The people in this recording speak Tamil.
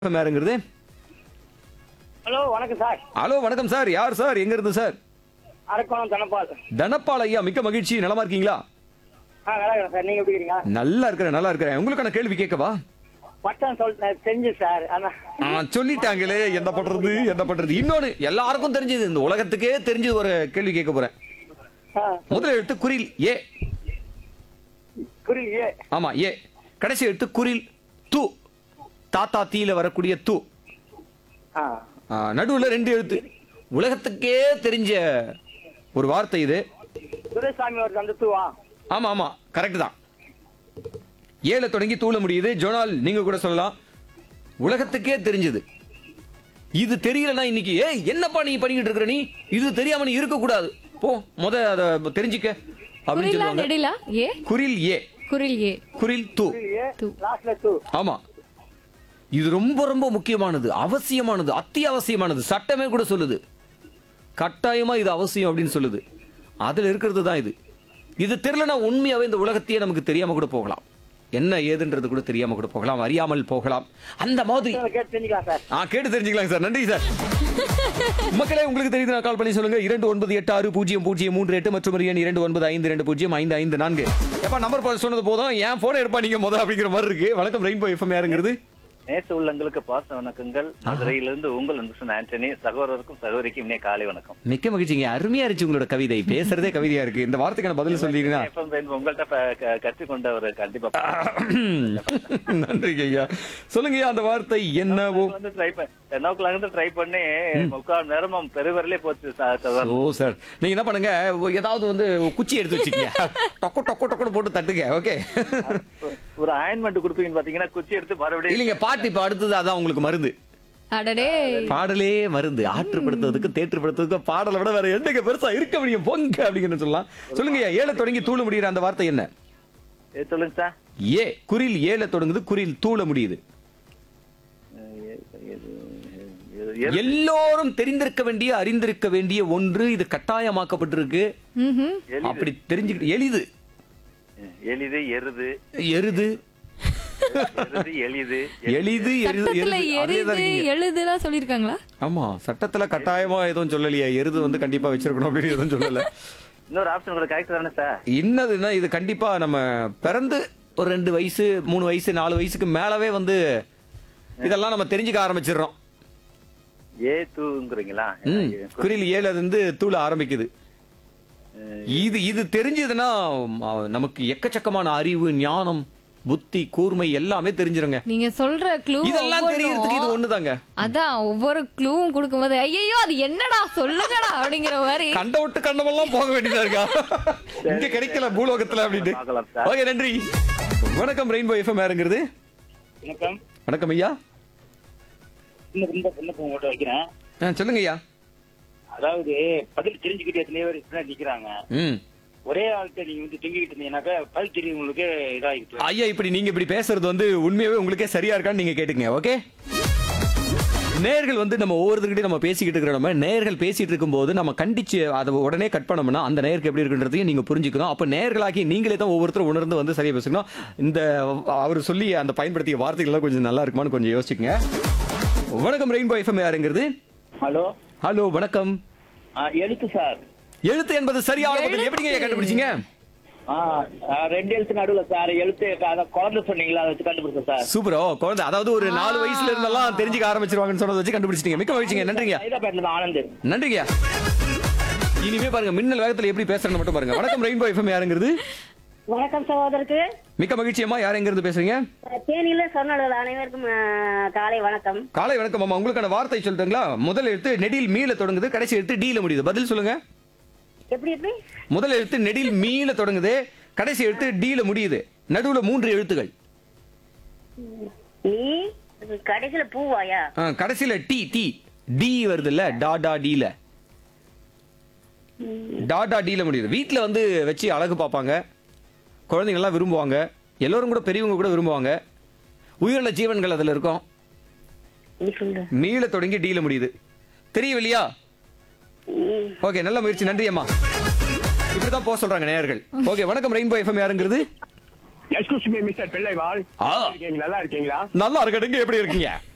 யாருங்கிறது ஹலோ வணக்கம் சார் ஹலோ வணக்கம் சார் யார் சார் எங்க இருந்து சார் அரக்கோணம் தனபால் தனப்பால் ஐயா மிக்க மகிழ்ச்சி நலமா இருக்கீங்களா ஆ நல்லா இருக்கேன் சார் நீங்க எப்படி இருக்கீங்க நல்லா இருக்கிறேன் நல்லா இருக்கிறேன் உங்களுக்கான கேள்வி கேட்கவா பட்டம் சொல்லிட்டேன் தெரிஞ்சு சார் ஆனா ஆ, சொல்லிட்டாங்களே என்ன பண்றது என்ன பண்றது இன்னொன்னு எல்லாருக்கும் தெரிஞ்சது இந்த உலகத்துக்கே தெரிஞ்சு ஒரு கேள்வி கேட்க போறேன் ஆ, முதல் எழுத்து குரில் ஏ புரியலையே ஆமா ஏ கடைசி எழுத்து குரில் து தாத்தா தீல வரக்கூடிய து ஆ ஆ, நடுவுல ரெண்டு எழுத்து உலகத்துக்கே தெரிஞ்ச ஒரு வார்த்தை இது துரைசாமி ஒரு தந்துத்துவா ஆமா ஆமா கரெக்ட் தான் ஏல தொடங்கி தூள முடியுது ஜோனால் நீங்க கூட சொல்லலாம் உலகத்துக்கே தெரிஞ்சது இது தெரியலனா இன்னைக்கு ஏய் என்னப்பா நீ பண்ணிக்கிட்டு இருக்கிற நீ இது தெரியாம நீ இருக்க கூடாது போ முத அத தெரிஞ்சுக்க அப்படின்னு குரிலா சொல்லுவாங்க நெடிலா ஏ குரில் ஏ குரில் ஏ குரில் தூ புரியலையே து. லாஸ்ட்ல தூ ஆமா இது ரொம்ப ரொம்ப முக்கியமானது அவசியமானது அத்தியாவசியமானது சட்டமே கூட சொல்லுது கட்டாயமா இது அவசியம் அப்படின்னு சொல்லுது அதுல இருக்கிறது தான் இது இது தெரியலனா உண்மையாவே இந்த உலகத்தையே நமக்கு தெரியாம கூட போகலாம் என்ன ஏதுன்றது கூட தெரியாம கூட போகலாம் அறியாமல் போகலாம் அந்த மாதிரி கேட்டு தெரிஞ்சுக்கலாம் சார் ஆ கேட்டு தெரிஞ்சுக்கலாம் சார் நன்றி சார் மக்களே உங்களுக்கு தெரியுது கால் பண்ணி சொல்லுங்க இரண்டு ஒன்பது எட்டு ஆறு பூஜ்ஜியம் பூஜ்ஜியம் மூன்று எட்டு மற்றும் ஒரு எண் இரண்டு ஒன்பது ஐந்து ரெண்டு பூஜ்ஜியம் ஐந்து ஐந்து நான்கு எப்பா நம்பர் பார்த்து சொன்னது போதும் என் போனை எடுப்பா நீங்க முத அப்படிங்கிற மாதிரி இருக்கு வணக்கம் ரெயின்போ எஃப்எம் யாருங்கிறது நேச உள்ளங்களுக்கு பாச வணக்கங்கள் மதுரையிலிருந்து உங்கள் அன்புசன் ஆண்டனி சகோதரருக்கும் சகோதரிக்கும் இனிய காலை வணக்கம் மிக்க மகிழ்ச்சிங்க அருமையா இருந்துச்சு உங்களோட கவிதை பேசுறதே கவிதையா இருக்கு இந்த வார்த்தைக்கான பதில் சொல்லிட்டீங்கன்னா FM வேணும் உங்கள்ட்ட ப- க- கற்றுக்கொண்ட ஒரு கண்டிப்பா நன்றிங்க ஐயா சொல்லுங்க ஐயா அந்த வார்த்தை என்னவோ வந்து ட்ரை பண்ண டென் ஓ கிளாக் ட்ரை பண்ணி முக்கால் நேரமும் பெருவரலே போச்சு ச- சகோதரர். ஓ சார் நீங்க என்ன பண்ணுங்க ஏதாவது வந்து குச்சி எடுத்து வச்சுக்கீங்க டொக்கு டொக்கு டொக்குன்னு போட்டு தட்டுங்க ஓகே ஒரு அயன்மெண்ட் கொடுப்பீங்கன்னு பாத்தீங்கன்னா குச்சி எடுத்து மறுபடியும் இல்லைங்க பாட்டு இப்ப அடுத்தது அதான் உங்களுக்கு மருந்து அடடே பாடலே மருந்து ஆற்றுப்படுத்துறதுக்கு தேற்றுப்படுத்துறதுக்கு பாடலை விட வேற என்னங்க பெருசா இருக்க முடியும் பொங்க அப்படிங்கன்னு சொல்லலாம் சொல்லுங்க ஐயா ஏழை தொடங்கி தூள முடியுற அந்த வார்த்தை என்ன ஏ, சொல்லுங்க சார் ஏ குரில் ஏழை தொடங்குது குரில் தூள முடியுது எல்லோரும் தெரிந்திருக்க வேண்டிய அறிந்திருக்க வேண்டிய ஒன்று இது கட்டாயமாக்கப்பட்டிருக்கு ம்ஹும். அப்படி தெரிஞ்சுக்கிட்டு எளிது எளிது எருது எருது எருது எளிது எளிது எருது சட்டத்துல எருது அதேதான் எரிது இருக்கீங்க. எழுதுலாம் சொல்லிருக்காங்களா ஆமா சட்டத்துல கட்டாயமா எதுவும் சொல்லலையா எருது வந்து கண்டிப்பா வச்சிருக்கணும் அப்படின்னு எதுவும் சொல்லல இன்னொரு ஆப்ஷன் கூட கரெக்ட் தானே சார் என்னதுன்னா இது கண்டிப்பா நம்ம பிறந்து ஒரு ரெண்டு வயசு மூணு வயசு நாலு வயசுக்கு மேலவே வந்து இதெல்லாம் நம்ம தெரிஞ்சுக்க ஆரம்பிச்சிடுறோம் ஏ தூங்குறீங்களா ம் குரில் ஏழு அது வந்து தூள ஆரம்பிக்குது இது இது தெரிஞ்சதுன்னா ம- நமக்கு எக்கச்சக்கமான அறிவு ஞானம் புத்தி கூர்மை எல்லாமே தெரிஞ்சிருங்க நீங்க சொல்ற க்ளூ இதெல்லாம் தெரியறதுக்கு இது ஒண்ணுதாங்க அதான் ஒவ்வொரு க்ளூவும் கொடுக்கும்போது ஐயோ அது என்னடா சொல்லுங்கடா அப்படிங்கிற மாதிரி கண்ட விட்டு கண்டமெல்லாம் போக வேண்டியதா இருக்கா இங்க கிடைக்கல பூலோகத்துல அப்படின்ட்டு பார்க்கலாம் சார். ஓகே நன்றி வணக்கம் ரெயின்போ எஃப்எம் யாருங்கிறது வணக்கம் வணக்கம் ஐயா இன்னும் ரொம்ப விண்ணப்பம் உங்கள்கிட்ட வைக்கிறேன் ஆ, சொல்லுங்க ஐயா அதாவது பதில் தெரிஞ்சுக்கிட்டு எத்தனையோ பேர் இப்படி நிக்கிறாங்க ம் ஒரே ஆள்கிட்ட நீங்க வந்து திங்கிட்டு இருந்தீங்கன்னாக்கா பதில் தெரியும் உங்களுக்கு இதாகிட்டு ஐயா இப்படி நீங்க இப்படி பேசுறது வந்து உண்மையாவே உங்களுக்கே சரியா இருக்கான்னு நீங்க கேட்டுங்க ஓகே நேர்கள் வந்து நம்ம ஒவ்வொருத்தர்கிட்டயும் நம்ம பேசிக்கிட்டு இருக்கிற நம்ம நேர்கள் பேசிட்டு இருக்கும்போது நம்ம கண்டிச்சு அதை உடனே கட் பண்ணோம்னா அந்த நேருக்கு எப்படி இருக்குன்றதையும் நீங்க புரிஞ்சுக்கணும் அப்ப நேர்களாக்கி நீங்களே தான் ஒவ்வொருத்தரும் உணர்ந்து வந்து சரியா பேசணும் இந்த அவர் சொல்லி அந்த பயன்படுத்திய வார்த்தைகள்லாம் கொஞ்சம் நல்லா இருக்குமான்னு கொஞ்சம் யோசிச்சுங்க வணக்கம் ரெயின்போ எஃப்எம் யாருங்கிறது ஹலோ ஹலோ வணக்கம் எழுத்து சார் எழுத்து என்பது சரியான பதில் எப்படிங்க ஐயா கண்டுபிடிச்சீங்க ஆ, ஆ, ரெண்டு எழுத்து நடுவுல சார் எழுத்து அத குழந்தை சொன்னீங்களா அதை வச்சு கண்டுபிடிச்சேன் சார் சூப்பரோ குழந்தை அதாவது ஒரு நாலு வயசுல இருந்தெல்லாம் தெரிஞ்சுக்க ஆரம்பிச்சிருவாங்கன்னு சொன்னதை வச்சு கண்டுபிடிச்சிட்டீங்க மிக்க மகிழ்ச்சிங்க நன்றிங்க ஹைதராபாத்ல இருந்து ஆனந்த் நன்றிங்க இனிமே பாருங்க மின்னல் வேகத்துல எப்படி பேசுறேன்னு மட்டும் பாருங்க வணக்கம் ரெயின்போ எஃப்எம் யாருங்கிறது வணக்கம் சகோதரருக்கு மிக்க மகிழ்ச்சியம்மா யார் எங்க இருந்து பேசுறீங்க தேனியில சொன்னது அனைவருக்கும் அஹ், காலை வணக்கம் காலை வணக்கம் அம்மா உங்களுக்கான வார்த்தை சொல்லிட்டுங்களா முதல் எழுத்து நெடில் மீள தொடங்குது கடைசி எழுத்து டீல முடியுது பதில் சொல்லுங்க எப்படி எப்படி முதல் எழுத்து நெடில் மீள தொடங்குது கடைசி எழுத்து டீல முடியுது நடுவுல மூன்று எழுத்துகள் நீ கடைசியில பூவாயா ஆ, கடைசியில டி டி டி வருது இல்ல டா டா டீல டா டா டீல முடியுது வீட்ல வந்து வச்சு அழகு பார்ப்பாங்க குழந்தைங்க எல்லாம் விரும்புவாங்க எல்லோரும் கூட பெரியவங்க கூட விரும்புவாங்க உயிருள்ள ஜீவன்கள் அதுல இருக்கும் நீ சொல்லு மீள தொடங்கி டீல முடியுது தெரியவில்லையா ம். ஓகே நல்ல முயற்சி நன்றி அம்மா இப்படிதான் போக சொல்றாங்க நேயர்கள் ஓகே வணக்கம் ரெயின்போ எஃப்எம் யாருங்கிறது எக்ஸ்கூஸ் மீ மிஸ்டர் பிள்ளைவாள் ஆ இருக்கீங்க நல்லா இருக்கீங்களா நல்லா இருக்கட்டுங்க எப்படி இருக்கீங்க